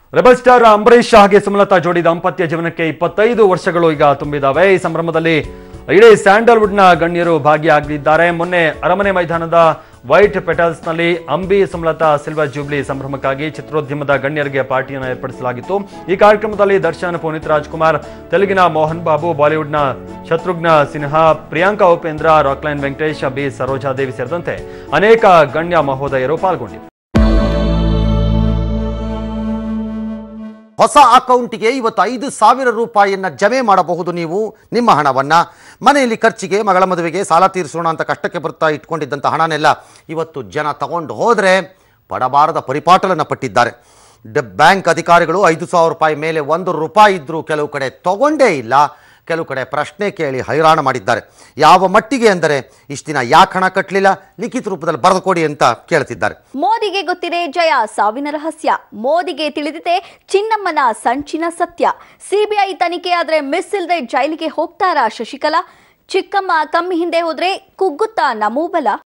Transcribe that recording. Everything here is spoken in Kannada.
ರೆಬಲ್ ಸ್ಟಾರ್ ಅಂಬರೀಶ್ ಹಾಗೆ ಸುಮಲತಾ ಜೋಡಿ ದಾಂಪತ್ಯ ಜೀವನಕ್ಕೆ ಇಪ್ಪತ್ತೈದು ವರ್ಷಗಳು ಈಗ ತುಂಬಿದಾವೆ ಈ ಸಂಭ್ರಮದಲ್ಲಿ ಇಡೀ ಸ್ಯಾಂಡಲ್ವುಡ್ ನ ಗಣ್ಯರು ಭಾಗಿಯಾಗಲಿದ್ದಾರೆ ಮೊನ್ನೆ ಅರಮನೆ ಮೈದಾನದ ವೈಟ್ ಪೆಟಲ್ಸ್ ನಲ್ಲಿ ಅಂಬಿ ಸುಮಲತಾ ಸಿಲ್ವರ್ ಜೂಬ್ಲಿ ಸಂಭ್ರಮಕ್ಕಾಗಿ ಚಿತ್ರೋದ್ಯಮದ ಗಣ್ಯರಿಗೆ ಪಾರ್ಟಿಯನ್ನು ಏರ್ಪಡಿಸಲಾಗಿತ್ತು ಈ ಕಾರ್ಯಕ್ರಮದಲ್ಲಿ ದರ್ಶನ್ ಪುನೀತ್ ರಾಜ್ಕುಮಾರ್ ತೆಲುಗಿನ ಮೋಹನ್ ಬಾಬು ಬಾಲಿವುಡ್ನ ಶತ್ರುಘ್ನ ಸಿನ್ಹಾ ಪ್ರಿಯಾಂಕಾ ಉಪೇಂದ್ರ ರಾಕ್ಲೈನ್ ವೆಂಕಟೇಶ್ ಬಿ ಸರೋಜಾದೇವಿ ಸೇರಿದಂತೆ ಅನೇಕ ಗಣ್ಯ ಮಹೋದಯರು ಪಾಲ್ಗೊಂಡಿದ್ದರು ಹೊಸ ಅಕೌಂಟಿಗೆ ಇವತ್ತು ಐದು ಸಾವಿರ ರೂಪಾಯಿಯನ್ನ ಜಮೆ ಮಾಡಬಹುದು ನೀವು ನಿಮ್ಮ ಹಣವನ್ನ ಮನೆಯಲ್ಲಿ ಖರ್ಚಿಗೆ ಮಗಳ ಮದುವೆಗೆ ಸಾಲ ತೀರಿಸೋಣ ಅಂತ ಕಷ್ಟಕ್ಕೆ ಬರ್ತಾ ಇಟ್ಕೊಂಡಿದ್ದಂಥ ಹಣನೆಲ್ಲ ಇವತ್ತು ಜನ ತಗೊಂಡು ಹೋದರೆ ಪಡಬಾರದ ಪರಿಪಾಟಲನ್ನು ಪಟ್ಟಿದ್ದಾರೆ ಡ ಬ್ಯಾಂಕ್ ಅಧಿಕಾರಿಗಳು ಐದು ಸಾವಿರ ರೂಪಾಯಿ ಮೇಲೆ ಒಂದು ರೂಪಾಯಿ ಇದ್ದರೂ ಕೆಲವು ಕಡೆ ತಗೊಂಡೇ ಇಲ್ಲ ಕೆಲವು ಕಡೆ ಪ್ರಶ್ನೆ ಕೇಳಿ ಹೈರಾಣ ಮಾಡಿದ್ದಾರೆ ಯಾವ ಮಟ್ಟಿಗೆ ಅಂದರೆ ಇಷ್ಟು ದಿನ ಯಾಕೆ ಹಣ ಕಟ್ಟಲಿಲ್ಲ ಲಿಖಿತ ರೂಪದಲ್ಲಿ ಬರೆದು ಕೊಡಿ ಅಂತ ಕೇಳ್ತಿದ್ದಾರೆ ಮೋದಿಗೆ ಗೊತ್ತಿದೆ ಜಯ ಸಾವಿನ ರಹಸ್ಯ ಮೋದಿಗೆ ತಿಳಿದಿದೆ ಚಿನ್ನಮ್ಮನ ಸಂಚಿನ ಸತ್ಯ ಸಿಬಿಐ ತನಿಖೆ ಆದ್ರೆ ಮಿಸ್ ಇಲ್ದೆ ಜೈಲಿಗೆ ಹೋಗ್ತಾರಾ ಶಶಿಕಲಾ ಚಿಕ್ಕಮ್ಮ ಕಮ್ಮಿ ಹಿಂದೆ ಹೋದ್ರೆ ಕುಗ್ಗುತ್ತಾ ನಮೂಬಲ